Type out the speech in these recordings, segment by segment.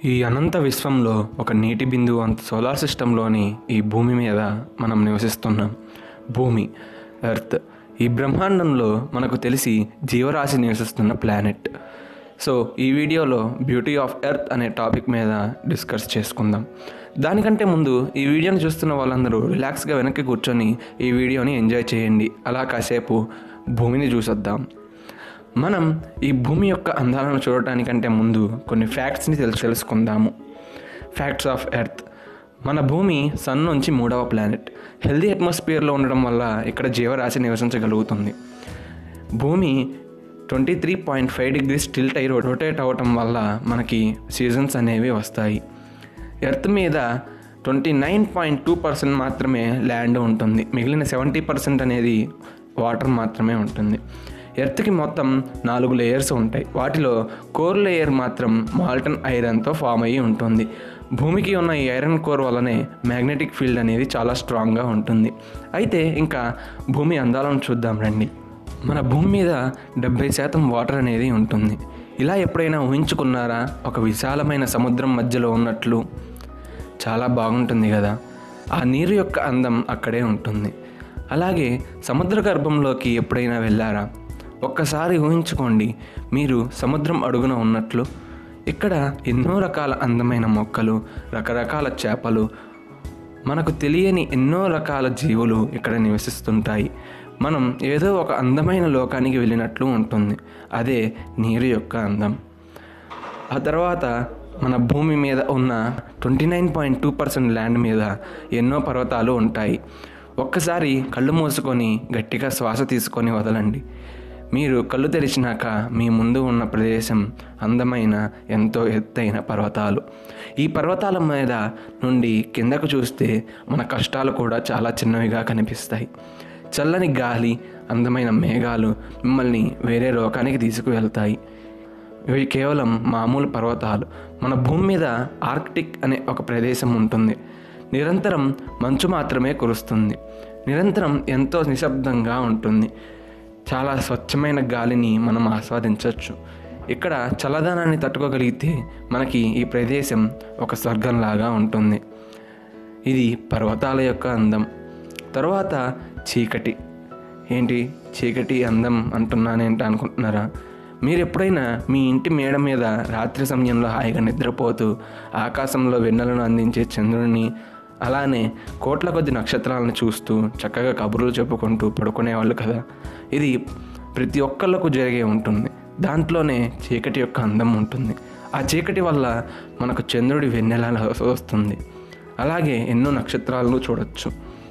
ఈ అనంత విశ్వంలో ఒక నీటి బిందువు అంత సోలార్ సిస్టంలోని ఈ భూమి మీద మనం నివసిస్తున్నాం భూమి ఎర్త్ ఈ బ్రహ్మాండంలో మనకు తెలిసి జీవరాశి నివసిస్తున్న ప్లానెట్ సో ఈ వీడియోలో బ్యూటీ ఆఫ్ ఎర్త్ అనే టాపిక్ మీద డిస్కస్ చేసుకుందాం దానికంటే ముందు ఈ వీడియోని చూస్తున్న వాళ్ళందరూ రిలాక్స్గా వెనక్కి కూర్చొని ఈ వీడియోని ఎంజాయ్ చేయండి అలా కాసేపు భూమిని చూసొద్దాం మనం ఈ భూమి యొక్క అందాలను చూడటానికంటే ముందు కొన్ని ఫ్యాక్ట్స్ని తెలుసు తెలుసుకుందాము ఫ్యాక్ట్స్ ఆఫ్ ఎర్త్ మన భూమి సన్ నుంచి మూడవ ప్లానెట్ హెల్దీ అట్మాస్ఫియర్లో ఉండడం వల్ల ఇక్కడ జీవరాశి నివసించగలుగుతుంది భూమి twenty three point five degrees tilt అయి రొటేట్ అవ్వటం వల్ల మనకి సీజన్స్ అనేవి వస్తాయి ఎర్త్ మీద twenty nine point two percent మాత్రమే ల్యాండ్ ఉంటుంది మిగిలిన సెవెంటీ పర్సెంట్ అనేది వాటర్ మాత్రమే ఉంటుంది ఎర్త్కి మొత్తం నాలుగు లేయర్స్ ఉంటాయి వాటిలో కోర్ లేయర్ మాత్రం మాల్టన్ ఐరన్తో ఫామ్ అయ్యి ఉంటుంది భూమికి ఉన్న ఈ ఐరన్ కోర్ వల్లనే మ్యాగ్నెటిక్ ఫీల్డ్ అనేది చాలా స్ట్రాంగ్గా ఉంటుంది అయితే ఇంకా భూమి అందాలను చూద్దాం రండి మన భూమి మీద డెబ్బై శాతం వాటర్ అనేది ఉంటుంది ఇలా ఎప్పుడైనా ఊహించుకున్నారా ఒక విశాలమైన సముద్రం మధ్యలో ఉన్నట్లు చాలా బాగుంటుంది కదా ఆ నీరు యొక్క అందం అక్కడే ఉంటుంది అలాగే సముద్ర గర్భంలోకి ఎప్పుడైనా వెళ్ళారా ఒక్కసారి ఊహించుకోండి మీరు సముద్రం అడుగున ఉన్నట్లు ఇక్కడ ఎన్నో రకాల అందమైన మొక్కలు రకరకాల చేపలు మనకు తెలియని ఎన్నో రకాల జీవులు ఇక్కడ నివసిస్తుంటాయి మనం ఏదో ఒక అందమైన లోకానికి వెళ్ళినట్లు ఉంటుంది అదే నీరు యొక్క అందం ఆ తర్వాత మన భూమి మీద ఉన్న twenty nine point two percent land మీద ఎన్నో పర్వతాలు ఉంటాయి ఒక్కసారి కళ్ళు మూసుకొని గట్టిగా శ్వాస తీసుకొని వదలండి మీరు కళ్ళు తెరిచినాక మీ ముందు ఉన్న ప్రదేశం అందమైన ఎంతో ఎత్తైన పర్వతాలు ఈ పర్వతాల మీద నుండి కిందకు చూస్తే మన కష్టాలు కూడా చాలా చిన్నవిగా కనిపిస్తాయి చల్లని గాలి అందమైన మేఘాలు మిమ్మల్ని వేరే లోకానికి తీసుకువెళ్తాయి ఇవి కేవలం మామూలు పర్వతాలు మన భూమి మీద ఆర్కిటిక్ అనే ఒక ప్రదేశం ఉంటుంది నిరంతరం మంచు మాత్రమే కురుస్తుంది నిరంతరం ఎంతో నిశ్శబ్దంగా ఉంటుంది చాలా స్వచ్ఛమైన గాలిని మనం ఆస్వాదించవచ్చు ఇక్కడ చల్లదనాన్ని తట్టుకోగలిగితే మనకి ఈ ప్రదేశం ఒక స్వర్గంలాగా ఉంటుంది ఇది పర్వతాల యొక్క అందం తర్వాత చీకటి ఏంటి చీకటి అందం అంటున్నానేంటి అనుకుంటున్నారా మీరు ఎప్పుడైనా మీ ఇంటి మేడ మీద రాత్రి సమయంలో హాయిగా నిద్రపోతూ ఆకాశంలో వెన్నెలను అందించే చంద్రుడిని అలానే కోట్ల కొద్ది నక్షత్రాలను చూస్తూ చక్కగా కబుర్లు చెప్పుకుంటూ పడుకునేవాళ్ళు కదా ఇది ప్రతి ఒక్కళ్ళకు జరిగే ఉంటుంది దాంట్లోనే చీకటి యొక్క అందం ఉంటుంది ఆ చీకటి వల్ల మనకు చంద్రుడి వెన్నెల వస్తుంది అలాగే ఎన్నో నక్షత్రాలను చూడొచ్చు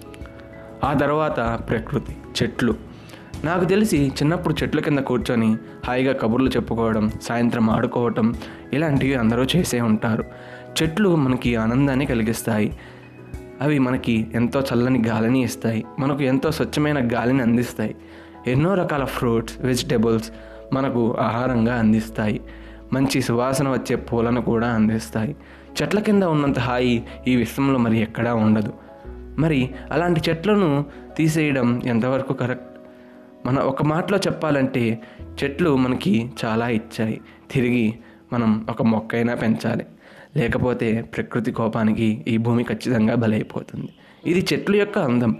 ఆ తర్వాత ప్రకృతి చెట్లు నాకు తెలిసి చిన్నప్పుడు చెట్ల కింద కూర్చొని హాయిగా కబుర్లు చెప్పుకోవడం సాయంత్రం ఆడుకోవటం ఇలాంటివి అందరూ చేసే ఉంటారు చెట్లు మనకి ఆనందాన్ని కలిగిస్తాయి అవి మనకి ఎంతో చల్లని గాలిని ఇస్తాయి మనకు ఎంతో స్వచ్ఛమైన గాలిని అందిస్తాయి ఎన్నో రకాల ఫ్రూట్స్ వెజిటేబుల్స్ మనకు ఆహారంగా అందిస్తాయి మంచి సువాసన వచ్చే పూలను కూడా అందిస్తాయి చెట్ల కింద ఉన్నంత హాయి ఈ విశ్వంలో మరి ఎక్కడా ఉండదు మరి అలాంటి చెట్లను తీసేయడం ఎంతవరకు కరెక్ట్ మన ఒక మాటలో చెప్పాలంటే చెట్లు మనకి చాలా ఇచ్చాయి తిరిగి మనం ఒక మొక్కైనా పెంచాలి లేకపోతే ప్రకృతి కోపానికి ఈ భూమి ఖచ్చితంగా బలైపోతుంది ఇది చెట్ల యొక్క అందం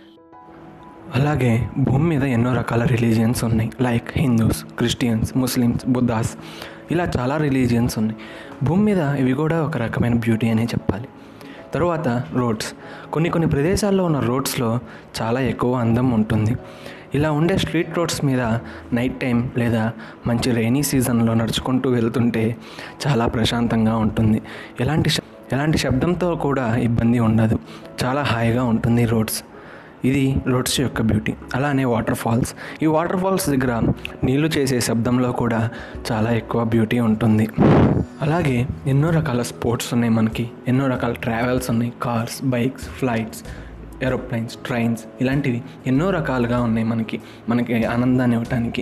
అలాగే భూమి మీద ఎన్నో రకాల రిలీజియన్స్ ఉన్నాయి like Hindus Christians Muslims Buddhas ఇలా చాలా రిలీజియన్స్ ఉన్నాయి భూమి మీద ఇవి కూడా ఒక రకమైన బ్యూటీ అనే చెప్పాలి తరువాత రోడ్స్ కొన్ని కొన్ని ప్రదేశాల్లో ఉన్న రోడ్స్లో చాలా ఎక్కువ అందం ఉంటుంది ఇలా ఉండే స్ట్రీట్ రోడ్స్ మీద నైట్ టైం లేదా మంచి రైనీ సీజన్లో నడుచుకుంటూ వెళ్తుంటే చాలా ప్రశాంతంగా ఉంటుంది ఎలాంటి శ- ఎలాంటి శబ్దంతో కూడా ఇబ్బంది ఉండదు చాలా హాయిగా ఉంటుంది రోడ్స్ ఇది రోడ్స్ యొక్క బ్యూటీ అలానే వాటర్ ఫాల్స్ ఈ వాటర్ ఫాల్స్ దగ్గర నీళ్లు చేసే శబ్దంలో కూడా చాలా ఎక్కువ బ్యూటీ ఉంటుంది అలాగే ఎన్నో రకాల స్పోర్ట్స్ ఉన్నాయి మనకి ఎన్నో రకాల ట్రావెల్స్ ఉన్నాయి cars bikes flights aeroplanes trains ఇలాంటివి ఎన్నో రకాలుగా ఉన్నాయి మనకి మనకి ఆనందాన్ని ఇవ్వటానికి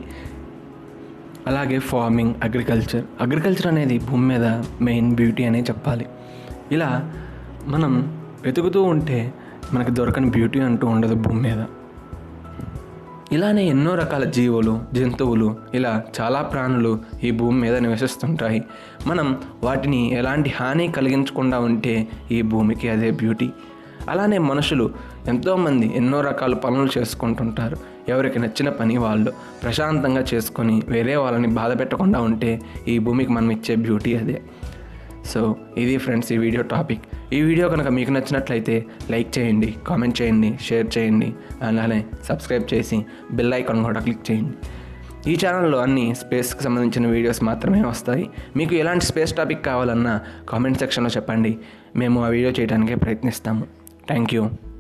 అలాగే ఫార్మింగ్ అగ్రికల్చర్ అగ్రికల్చర్ అనేది భూమి మీద మెయిన్ బ్యూటీ అనే చెప్పాలి ఇలా మనం వెతుకుతూ ఉంటే మనకి దొరకని బ్యూటీ అంటూ ఉండదు భూమి మీద ఇలానే ఎన్నో రకాల జీవులు జంతువులు ఇలా చాలా ప్రాణులు ఈ భూమి మీద నివసిస్తుంటాయి మనం వాటిని ఎలాంటి హాని కలిగించకుండా ఉంటే ఈ భూమికి అదే బ్యూటీ అలానే మనుషులు ఎంతోమంది ఎన్నో రకాల పనులు చేసుకుంటుంటారు ఎవరికి నచ్చిన పని వాళ్ళు ప్రశాంతంగా చేసుకొని వేరే వాళ్ళని బాధ పెట్టకుండా ఉంటే ఈ భూమికి మనం ఇచ్చే బ్యూటీ అదే సో ఇది ఫ్రెండ్స్ ఈ వీడియో టాపిక్ ఈ వీడియో కనుక మీకు నచ్చినట్లయితే లైక్ చేయండి కామెంట్ చేయండి షేర్ చేయండి అలానే సబ్స్క్రైబ్ చేసి బెల్ ఐకాన్ కూడా క్లిక్ చేయండి ఈ ఛానల్లో అన్ని స్పేస్కి సంబంధించిన వీడియోస్ మాత్రమే వస్తాయి మీకు ఎలాంటి స్పేస్ టాపిక్ కావాలన్నా కామెంట్ సెక్షన్లో చెప్పండి మేము ఆ వీడియో చేయడానికే ప్రయత్నిస్తాము థ్యాంక్ యూ